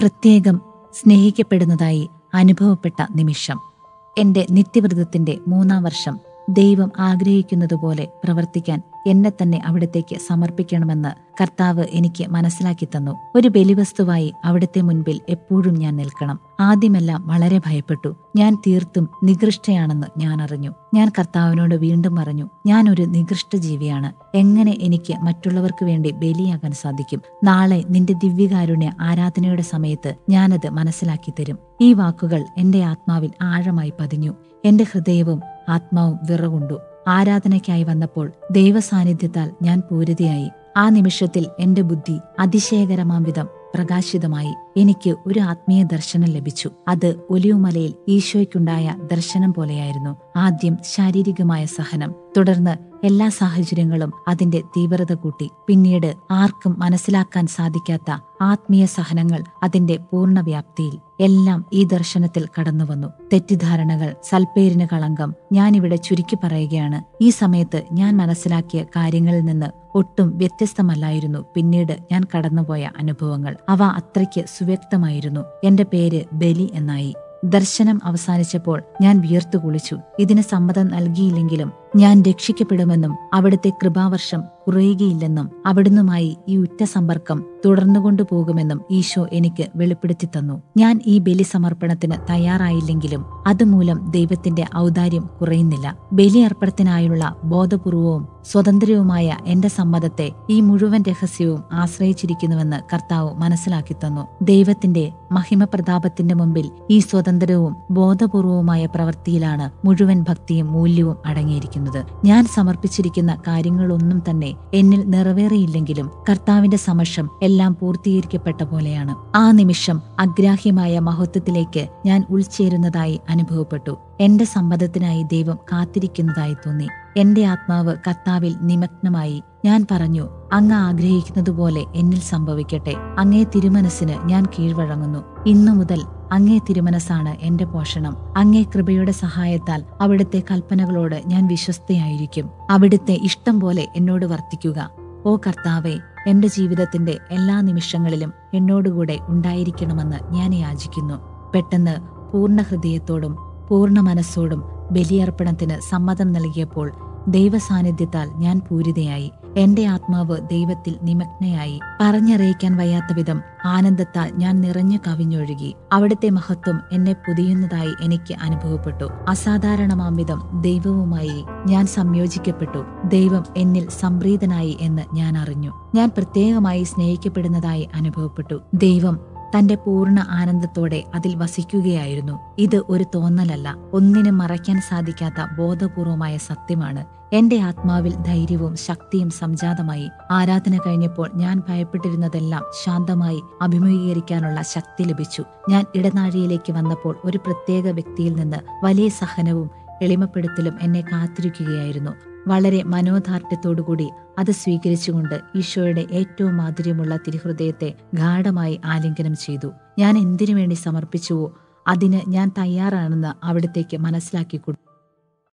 പ്രത്യേകം സ്നേഹിക്കപ്പെടുന്നതായി അനുഭവപ്പെട്ട നിമിഷം എന്റെ നിത്യവ്രതത്തിന്റെ മൂന്നാം വർഷം ദൈവം ആഗ്രഹിക്കുന്നതുപോലെ പ്രവർത്തിക്കാൻ എന്നെ തന്നെ അവിടത്തേക്ക് സമർപ്പിക്കണമെന്ന് കർത്താവ് എനിക്ക് മനസ്സിലാക്കി തന്നു ഒരു ബലിവസ്തുവായി അവിടുത്തെ മുൻപിൽ എപ്പോഴും ഞാൻ നിൽക്കണം ആദ്യമെല്ലാം വളരെ ഭയപ്പെട്ടു ഞാൻ തീർത്തും നികൃഷ്ടയാണെന്ന് ഞാൻ അറിഞ്ഞു ഞാൻ കർത്താവിനോട് വീണ്ടും പറഞ്ഞു ഞാൻ ഒരു നികൃഷ്ട ജീവിയാണ് എങ്ങനെ എനിക്ക് മറ്റുള്ളവർക്ക് വേണ്ടി ബലിയാകാൻ സാധിക്കും നാളെ നിന്റെ ദിവ്യകാരുണ്യ ആരാധനയുടെ സമയത്ത് ഞാനത് മനസ്സിലാക്കി തരും ഈ വാക്കുകൾ എന്റെ ആത്മാവിൽ ആഴമായി പതിഞ്ഞു എന്റെ ഹൃദയവും ആത്മാവും വിറകൊണ്ടു ആരാധനയ്ക്കായി വന്നപ്പോൾ ദൈവസാന്നിധ്യത്താൽ ഞാൻ പൂരിതയായി ആ നിമിഷത്തിൽ എന്റെ ബുദ്ധി അതിശയകരമാം വിധം പ്രകാശിതമായി എനിക്ക് ഒരു ആത്മീയ ദർശനം ലഭിച്ചു അത് ഒലിവുമലയിൽ ഈശോയ്ക്കുണ്ടായ ദർശനം പോലെയായിരുന്നു ആദ്യം ശാരീരികമായ സഹനം തുടർന്ന് എല്ലാ സാഹചര്യങ്ങളും അതിന്റെ തീവ്രത കൂട്ടി പിന്നീട് ആർക്കും മനസ്സിലാക്കാൻ സാധിക്കാത്ത ആത്മീയ സഹനങ്ങൾ അതിന്റെ പൂർണ്ണവ്യാപ്തിയിൽ എല്ലാം ഈ ദർശനത്തിൽ കടന്നുവന്നു തെറ്റിദ്ധാരണകൾ സൽപ്പേരിന് കളങ്കം ഞാനിവിടെ ചുരുക്കി പറയുകയാണ് ഈ സമയത്ത് ഞാൻ മനസ്സിലാക്കിയ കാര്യങ്ങളിൽ നിന്ന് ഒട്ടും വ്യത്യസ്തമല്ലായിരുന്നു പിന്നീട് ഞാൻ കടന്നുപോയ അനുഭവങ്ങൾ അവ അത്രയ്ക്ക് സുവ്യക്തമായിരുന്നു എന്റെ പേര് ബലി എന്നായി ദർശനം അവസാനിച്ചപ്പോൾ ഞാൻ വിയർത്തു കുളിച്ചു ഇതിന് സമ്മതം നൽകിയില്ലെങ്കിലും ഞാൻ രക്ഷിക്കപ്പെടുമെന്നും അവിടുത്തെ കൃപാവർഷം കുറയുകയില്ലെന്നും അവിടുന്നുമായി ഈ ഉറ്റ സമ്പർക്കം തുടർന്നുകൊണ്ടു പോകുമെന്നും ഈശോ എനിക്ക് വെളിപ്പെടുത്തി തന്നു ഞാൻ ഈ ബലി സമർപ്പണത്തിന് തയ്യാറായില്ലെങ്കിലും അതുമൂലം ദൈവത്തിന്റെ ഔദാര്യം കുറയുന്നില്ല ബലിയർപ്പണത്തിനായുള്ള ബോധപൂർവവും സ്വതന്ത്രവുമായ എന്റെ സമ്മതത്തെ ഈ മുഴുവൻ രഹസ്യവും ആശ്രയിച്ചിരിക്കുന്നുവെന്ന് കർത്താവ് മനസ്സിലാക്കി തന്നു ദൈവത്തിന്റെ മഹിമപ്രതാപത്തിന്റെ മുമ്പിൽ ഈ സ്വതന്ത്രവും ബോധപൂർവവുമായ പ്രവൃത്തിയിലാണ് മുഴുവൻ ഭക്തിയും മൂല്യവും അടങ്ങിയിരിക്കുന്നത് ഞാൻ സമർപ്പിച്ചിരിക്കുന്ന കാര്യങ്ങളൊന്നും തന്നെ എന്നിൽ നിറവേറിയില്ലെങ്കിലും കർത്താവിന്റെ സമക്ഷം എല്ലാം പൂർത്തീകരിക്കപ്പെട്ട പോലെയാണ് ആ നിമിഷം അഗ്രാഹ്യമായ മഹത്വത്തിലേക്ക് ഞാൻ ഉൾച്ചേരുന്നതായി അനുഭവപ്പെട്ടു എന്റെ സമ്മതത്തിനായി ദൈവം കാത്തിരിക്കുന്നതായി തോന്നി എന്റെ ആത്മാവ് കർത്താവിൽ നിമഗ്നമായി ഞാൻ പറഞ്ഞു അങ്ങ് ആഗ്രഹിക്കുന്നതുപോലെ എന്നിൽ സംഭവിക്കട്ടെ അങ്ങേ തിരുമനസ്സിന് ഞാൻ കീഴ്വഴങ്ങുന്നു ഇന്നു മുതൽ അങ്ങേ തിരുമനസ്സാണ് എന്റെ പോഷണം അങ്ങേ കൃപയുടെ സഹായത്താൽ അവിടുത്തെ കൽപ്പനകളോട് ഞാൻ വിശ്വസ്തയായിരിക്കും അവിടുത്തെ ഇഷ്ടം പോലെ എന്നോട് വർത്തിക്കുക ഓ കർത്താവെ എന്റെ ജീവിതത്തിന്റെ എല്ലാ നിമിഷങ്ങളിലും എന്നോടുകൂടെ ഉണ്ടായിരിക്കണമെന്ന് ഞാൻ യാചിക്കുന്നു പെട്ടെന്ന് പൂർണ്ണ ഹൃദയത്തോടും പൂർണ്ണ മനസ്സോടും ബലിയർപ്പണത്തിന് സമ്മതം നൽകിയപ്പോൾ ദൈവസാന്നിധ്യത്താൽ ഞാൻ പൂരിതയായി എന്റെ ആത്മാവ് ദൈവത്തിൽ നിമഗ്നയായി പറഞ്ഞറിയിക്കാൻ വയ്യാത്ത വിധം ആനന്ദത്താൽ ഞാൻ നിറഞ്ഞു കവിഞ്ഞൊഴുകി അവിടുത്തെ മഹത്വം എന്നെ പുതിയുന്നതായി എനിക്ക് അനുഭവപ്പെട്ടു അസാധാരണമാം വിധം ദൈവവുമായി ഞാൻ സംയോജിക്കപ്പെട്ടു ദൈവം എന്നിൽ സംപ്രീതനായി എന്ന് ഞാൻ അറിഞ്ഞു ഞാൻ പ്രത്യേകമായി സ്നേഹിക്കപ്പെടുന്നതായി അനുഭവപ്പെട്ടു ദൈവം തന്റെ പൂർണ്ണ ആനന്ദത്തോടെ അതിൽ വസിക്കുകയായിരുന്നു ഇത് ഒരു തോന്നലല്ല ഒന്നിനും മറയ്ക്കാൻ സാധിക്കാത്ത ബോധപൂർവമായ സത്യമാണ് എന്റെ ആത്മാവിൽ ധൈര്യവും ശക്തിയും സംജാതമായി ആരാധന കഴിഞ്ഞപ്പോൾ ഞാൻ ഭയപ്പെട്ടിരുന്നതെല്ലാം ശാന്തമായി അഭിമുഖീകരിക്കാനുള്ള ശക്തി ലഭിച്ചു ഞാൻ ഇടനാഴിയിലേക്ക് വന്നപ്പോൾ ഒരു പ്രത്യേക വ്യക്തിയിൽ നിന്ന് വലിയ സഹനവും എളിമപ്പെടുത്തലും എന്നെ കാത്തിരിക്കുകയായിരുന്നു വളരെ മനോദാർഢ്യത്തോടുകൂടി അത് സ്വീകരിച്ചുകൊണ്ട് ഈശോയുടെ ഏറ്റവും മാധുര്യമുള്ള തിരുഹൃദയത്തെ ഗാഠമായി ആലിംഗനം ചെയ്തു ഞാൻ എന്തിനു വേണ്ടി സമർപ്പിച്ചുവോ അതിന് ഞാൻ തയ്യാറാണെന്ന് അവിടത്തേക്ക് മനസ്സിലാക്കി കൊടുത്തു